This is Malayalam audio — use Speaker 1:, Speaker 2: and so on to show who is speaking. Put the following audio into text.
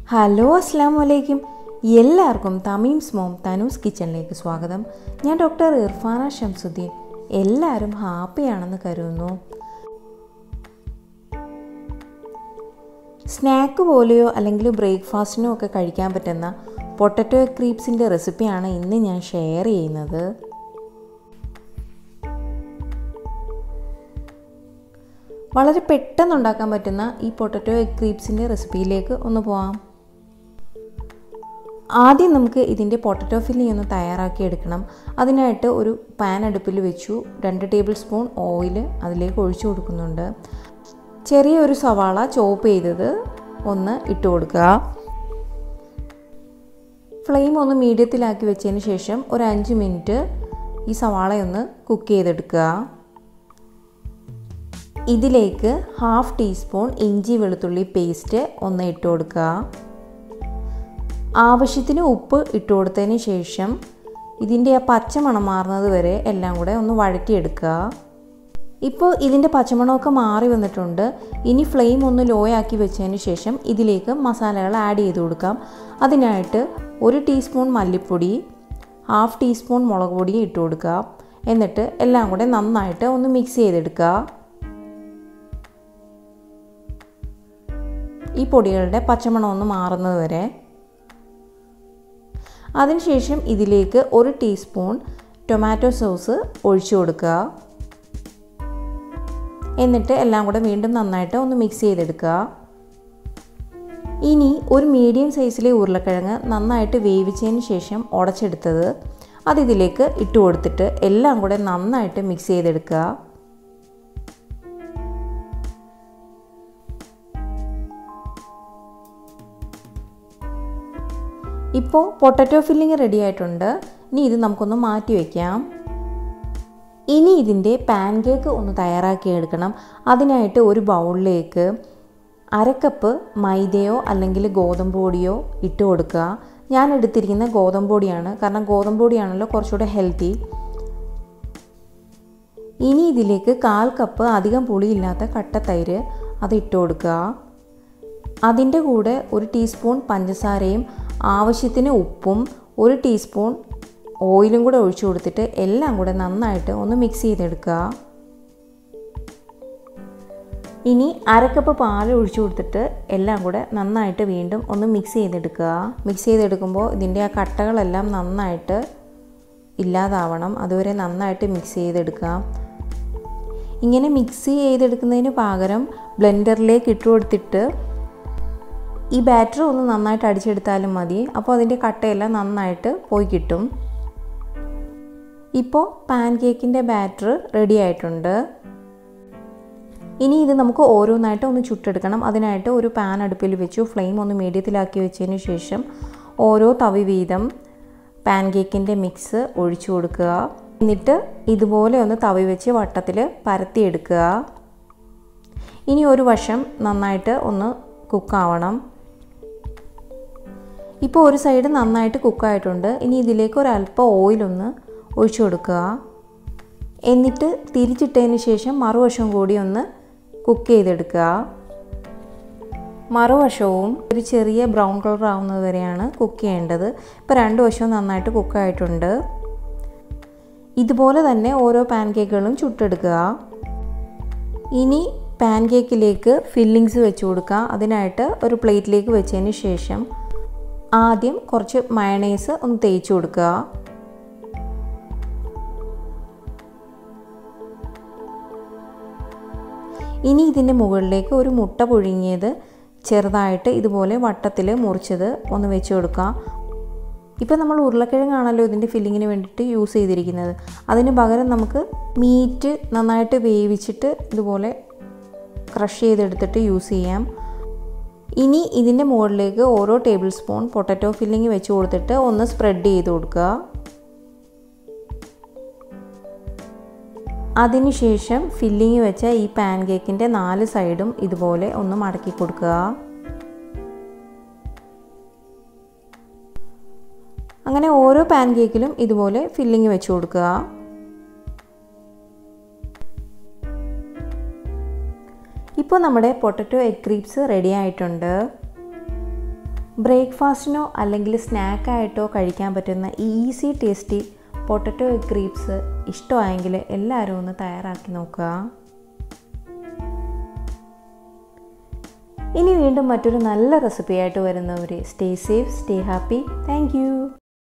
Speaker 1: ഹലോ അസ്സാം വലൈക്കും എല്ലാവർക്കും തമീംസ് മോം തനൂസ് കിച്ചണിലേക്ക് സ്വാഗതം ഞാൻ ഡോക്ടർ ഇർഫാന ഷംസുദ്ദീൻ എല്ലാവരും ഹാപ്പിയാണെന്ന് കരുതുന്നു സ്നാക്ക് പോലെയോ അല്ലെങ്കിൽ ബ്രേക്ക്ഫാസ്റ്റിനോ ഒക്കെ കഴിക്കാൻ പറ്റുന്ന പൊട്ടറ്റോ ക്രീപ്സിൻ്റെ റെസിപ്പിയാണ് ഇന്ന് ഞാൻ ഷെയർ ചെയ്യുന്നത് വളരെ പെട്ടെന്ന് ഉണ്ടാക്കാൻ പറ്റുന്ന ഈ പൊട്ടറ്റോ എഗ് ക്രീപ്സിൻ്റെ റെസിപ്പിയിലേക്ക് ഒന്ന് പോവാം ആദ്യം നമുക്ക് ഇതിൻ്റെ പൊട്ടറ്റോ ഫില്ലിംഗ് ഒന്ന് തയ്യാറാക്കി എടുക്കണം അതിനായിട്ട് ഒരു പാൻ അടുപ്പിൽ വെച്ചു രണ്ട് ടേബിൾ സ്പൂൺ ഓയിൽ അതിലേക്ക് ഒഴിച്ചു കൊടുക്കുന്നുണ്ട് ചെറിയ ഒരു സവാള ചോപ്പ് ചെയ്തത് ഒന്ന് ഇട്ട് കൊടുക്കുക ഫ്ലെയിം ഒന്ന് മീഡിയത്തിലാക്കി വെച്ചതിന് ശേഷം ഒരു അഞ്ച് മിനിറ്റ് ഈ സവാളയൊന്ന് കുക്ക് ചെയ്തെടുക്കുക ഇതിലേക്ക് ഹാഫ് ടീസ്പൂൺ ഇഞ്ചി വെളുത്തുള്ളി പേസ്റ്റ് ഒന്ന് ഇട്ട് കൊടുക്കുക ആവശ്യത്തിന് ഉപ്പ് ഇട്ട് കൊടുത്തതിന് ശേഷം ഇതിൻ്റെ ആ പച്ചമണം മാറുന്നത് വരെ എല്ലാം കൂടെ ഒന്ന് വഴറ്റിയെടുക്കുക ഇപ്പോൾ ഇതിൻ്റെ പച്ചമണമൊക്കെ മാറി വന്നിട്ടുണ്ട് ഇനി ഫ്ലെയിം ഒന്ന് ലോ ആക്കി വെച്ചതിന് ശേഷം ഇതിലേക്ക് മസാലകൾ ആഡ് ചെയ്ത് കൊടുക്കാം അതിനായിട്ട് ഒരു ടീസ്പൂൺ മല്ലിപ്പൊടി ഹാഫ് ടീസ്പൂൺ മുളക് പൊടി ഇട്ട് കൊടുക്കുക എന്നിട്ട് എല്ലാം കൂടെ നന്നായിട്ട് ഒന്ന് മിക്സ് ചെയ്തെടുക്കുക ഈ പൊടികളുടെ പച്ചമണം ഒന്ന് മാറുന്നത് വരെ അതിനുശേഷം ഇതിലേക്ക് ഒരു ടീസ്പൂൺ ടൊമാറ്റോ സോസ് ഒഴിച്ചു കൊടുക്കുക എന്നിട്ട് എല്ലാം കൂടെ വീണ്ടും നന്നായിട്ട് ഒന്ന് മിക്സ് ചെയ്തെടുക്കുക ഇനി ഒരു മീഡിയം സൈസിലെ ഉരുളക്കിഴങ്ങ് നന്നായിട്ട് വേവിച്ചതിന് ശേഷം ഉടച്ചെടുത്തത് അത് ഇതിലേക്ക് ഇട്ട് കൊടുത്തിട്ട് എല്ലാം കൂടെ നന്നായിട്ട് മിക്സ് ചെയ്തെടുക്കുക ഇപ്പോൾ പൊട്ടറ്റോ ഫില്ലിങ് റെഡി ആയിട്ടുണ്ട് ഇനി ഇത് നമുക്കൊന്ന് മാറ്റി വയ്ക്കാം ഇനി ഇതിൻ്റെ പാൻ കേക്ക് ഒന്ന് തയ്യാറാക്കി എടുക്കണം അതിനായിട്ട് ഒരു ബൗളിലേക്ക് അരക്കപ്പ് മൈദയോ അല്ലെങ്കിൽ ഗോതമ്പ് പൊടിയോ ഇട്ട് കൊടുക്കുക ഞാൻ എടുത്തിരിക്കുന്ന ഗോതമ്പ് പൊടിയാണ് കാരണം ഗോതമ്പ് പൊടിയാണല്ലോ കുറച്ചുകൂടെ ഹെൽത്തി ഇനി ഇതിലേക്ക് കാൽ കപ്പ് അധികം പുളിയില്ലാത്ത കട്ട തൈര് അത് ഇട്ട് കൊടുക്കുക അതിൻ്റെ കൂടെ ഒരു ടീസ്പൂൺ പഞ്ചസാരയും ആവശ്യത്തിന് ഉപ്പും ഒരു ടീസ്പൂൺ ഓയിലും കൂടെ ഒഴിച്ചു കൊടുത്തിട്ട് എല്ലാം കൂടെ നന്നായിട്ട് ഒന്ന് മിക്സ് ചെയ്തെടുക്കുക ഇനി അരക്കപ്പ് പാൽ ഒഴിച്ചു കൊടുത്തിട്ട് എല്ലാം കൂടെ നന്നായിട്ട് വീണ്ടും ഒന്ന് മിക്സ് ചെയ്തെടുക്കുക മിക്സ് ചെയ്തെടുക്കുമ്പോൾ ഇതിൻ്റെ ആ കട്ടകളെല്ലാം നന്നായിട്ട് ഇല്ലാതാവണം അതുവരെ നന്നായിട്ട് മിക്സ് ചെയ്തെടുക്കുക ഇങ്ങനെ മിക്സ് ചെയ്തെടുക്കുന്നതിന് പകരം ബ്ലെൻഡറിലേക്ക് ഇട്ട് കൊടുത്തിട്ട് ഈ ബാറ്റർ ഒന്ന് നന്നായിട്ട് അടിച്ചെടുത്താലും മതി അപ്പോൾ അതിൻ്റെ കട്ടയെല്ലാം നന്നായിട്ട് പോയി കിട്ടും ഇപ്പോൾ പാൻ കേക്കിൻ്റെ ബാറ്റർ റെഡി ആയിട്ടുണ്ട് ഇനി ഇത് നമുക്ക് ഓരോന്നായിട്ട് ഒന്ന് ചുട്ടെടുക്കണം അതിനായിട്ട് ഒരു പാൻ അടുപ്പിൽ വെച്ചു ഫ്ലെയിം ഒന്ന് മീഡിയത്തിലാക്കി വെച്ചതിന് ശേഷം ഓരോ തവി വീതം പാൻ കേക്കിൻ്റെ മിക്സ് ഒഴിച്ചു കൊടുക്കുക എന്നിട്ട് ഇതുപോലെ ഒന്ന് തവി വെച്ച് വട്ടത്തിൽ പരത്തിയെടുക്കുക ഇനി ഒരു വശം നന്നായിട്ട് ഒന്ന് കുക്കാവണം ഇപ്പോൾ ഒരു സൈഡ് നന്നായിട്ട് കുക്കായിട്ടുണ്ട് ഇനി ഇതിലേക്ക് ഒരല്പം ഓയിലൊന്ന് ഒഴിച്ചു കൊടുക്കുക എന്നിട്ട് തിരിച്ചിട്ടതിന് ശേഷം മറുവശം കൂടി ഒന്ന് കുക്ക് ചെയ്തെടുക്കുക മറുവശവും ഒരു ചെറിയ ബ്രൗൺ കളർ ആവുന്നത് വരെയാണ് കുക്ക് ചെയ്യേണ്ടത് ഇപ്പോൾ രണ്ട് വശവും നന്നായിട്ട് കുക്കായിട്ടുണ്ട് ഇതുപോലെ തന്നെ ഓരോ പാൻ കേക്കുകളും ചുട്ടെടുക്കുക ഇനി പാൻ കേക്കിലേക്ക് ഫില്ലിങ്സ് വെച്ച് കൊടുക്കുക അതിനായിട്ട് ഒരു പ്ലേറ്റിലേക്ക് വെച്ചതിന് ശേഷം ആദ്യം കുറച്ച് മയണൈസ് ഒന്ന് തേച്ച് കൊടുക്കുക ഇനി ഇതിൻ്റെ മുകളിലേക്ക് ഒരു മുട്ട പുഴുങ്ങിയത് ചെറുതായിട്ട് ഇതുപോലെ വട്ടത്തിൽ മുറിച്ചത് ഒന്ന് വെച്ച് കൊടുക്കുക ഇപ്പം നമ്മൾ ഉരുളക്കിഴങ്ങാണല്ലോ ഇതിൻ്റെ ഫില്ലിങ്ങിന് വേണ്ടിയിട്ട് യൂസ് ചെയ്തിരിക്കുന്നത് അതിന് പകരം നമുക്ക് മീറ്റ് നന്നായിട്ട് വേവിച്ചിട്ട് ഇതുപോലെ ക്രഷ് ചെയ്തെടുത്തിട്ട് യൂസ് ചെയ്യാം ഇനി ഇതിൻ്റെ മുകളിലേക്ക് ഓരോ ടേബിൾ സ്പൂൺ പൊട്ടറ്റോ ഫില്ലിങ് വെച്ച് കൊടുത്തിട്ട് ഒന്ന് സ്പ്രെഡ് ചെയ്ത് കൊടുക്കുക അതിനുശേഷം ഫില്ലിങ് വെച്ച ഈ പാൻ കേക്കിൻ്റെ നാല് സൈഡും ഇതുപോലെ ഒന്ന് മടക്കി കൊടുക്കുക അങ്ങനെ ഓരോ പാൻ കേക്കിലും ഇതുപോലെ ഫില്ലിങ് വെച്ച് കൊടുക്കുക ഇപ്പോൾ നമ്മുടെ പൊട്ടറ്റോ എഗ് ക്രീപ്സ് റെഡി ആയിട്ടുണ്ട് ബ്രേക്ക്ഫാസ്റ്റിനോ അല്ലെങ്കിൽ സ്നാക്കായിട്ടോ കഴിക്കാൻ പറ്റുന്ന easy tasty potato egg crepes ഇഷ്ടമായെങ്കിൽ എല്ലാവരും ഒന്ന് തയ്യാറാക്കി നോക്കുക ഇനി വീണ്ടും മറ്റൊരു നല്ല റെസിപ്പിയായിട്ട് വരുന്നവർ stay safe stay happy thank